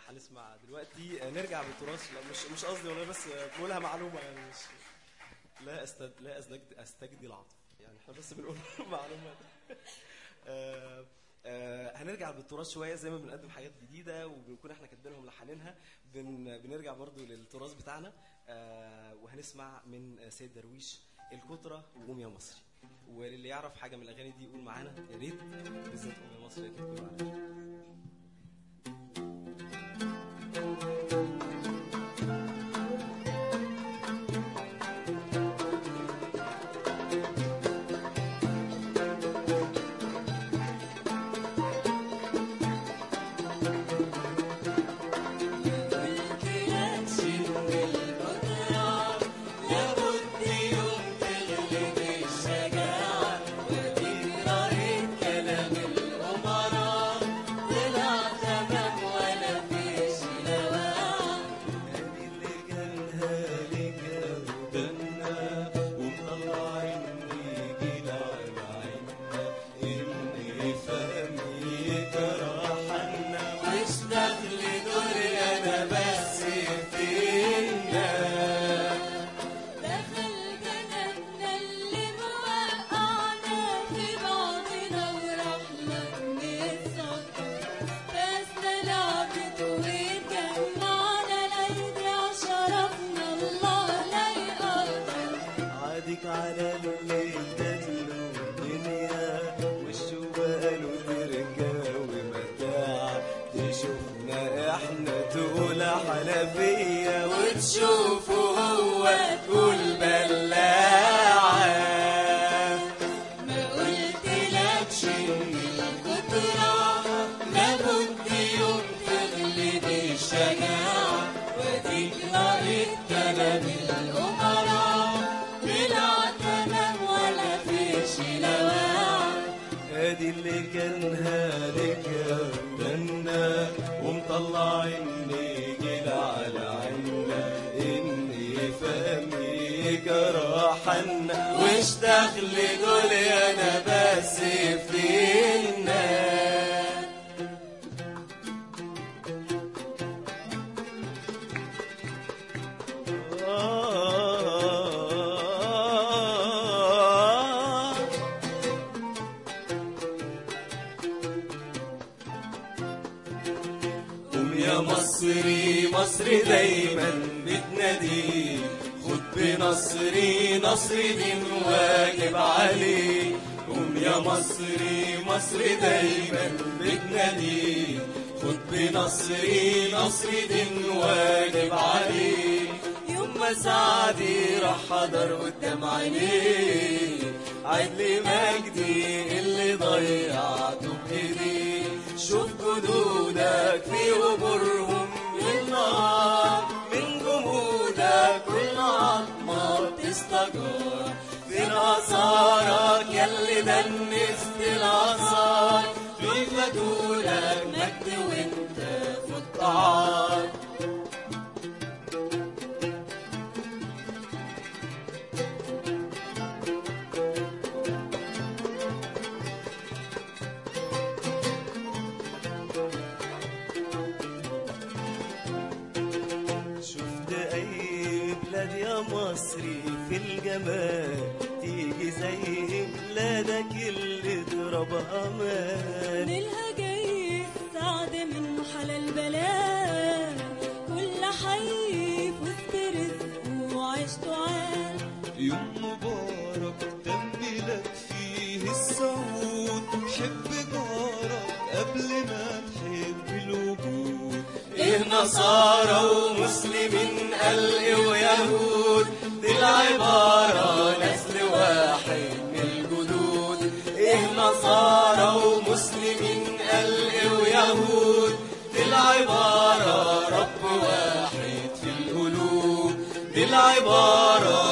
هنسمع دلوقتي آه، نرجع بالتراث لا مش مش قصدي والله بس آه، بقولها معلومه يعني مش لا استد لا استجدي استجدي العاطفه يعني احنا بس بنقول معلومات آه، آه، هنرجع بالتراث شويه زي ما بنقدم حاجات جديده وبنكون احنا كاتبينها وملحنينها بن بنرجع برضو للتراث بتاعنا آه، وهنسمع من آه، سيد درويش الكترة وقوم يا مصري واللي يعرف حاجه من الاغاني دي يقول معانا يا ريت بالذات قوم يا مصري اكيد كله عارف. اللي جالها لك ودنا ومطلعين رجل على عنا إني فهمي كرحنا مش دخل دور أنا بس فينا دخل جنبنا اللي موقعنا في بعضنا ورحنا نتصدق بس لعبت واتجمعنا لايدي عشرفنا الله لا يقدر عادك على اللي تدلو الدنيا وشه بقاله ترجع ومتاع تشوفنا احنا تقول حنفية وتشوفه هو تقول بلاعة ما قلتلكش ان الكترة لابد يوم تغلب الشجاعة واديك قريت كلام الأمراء طلع تمام ولا فيش لواعي ادي اللي كان هالك ودنا ومطلعين نجيل على عنا اني فهمي كراحنا وش دخل دول انا بس فينا قوم يا مصري مصر دايما بتنادي خد بنصري نصر دين واجب عليه قوم يا مصري مصر دايما بتنادي خد بنصري نصر دين واجب عليه يوم ما سعدي راح حضر قدام عينيه عدل مجدي اللي ضيعته بايديه شوف جدودك في قبورهم للنار من جمودك كل عظمة بتستجار فين آثارك ياللي دنست الآثار فين فتولك مجد وانت في الطعام شفت أي بلاد يا مصري في الجمال تيجي زي بلادك اللي ضربها مان نيلها جاي سعد من حلال بلاد كل حي في وسط رزقه وعيشته عال يوم مبارك تم لك فيه السعود حب جارك قبل ما تحب الوجود ايه نصارى ومسلمين قلق ويهود دي العبارة نسل واحد من الجدود ايه نصارى ومسلمين قلق ويهود دي العبارة رب واحد في القلوب دي العبارة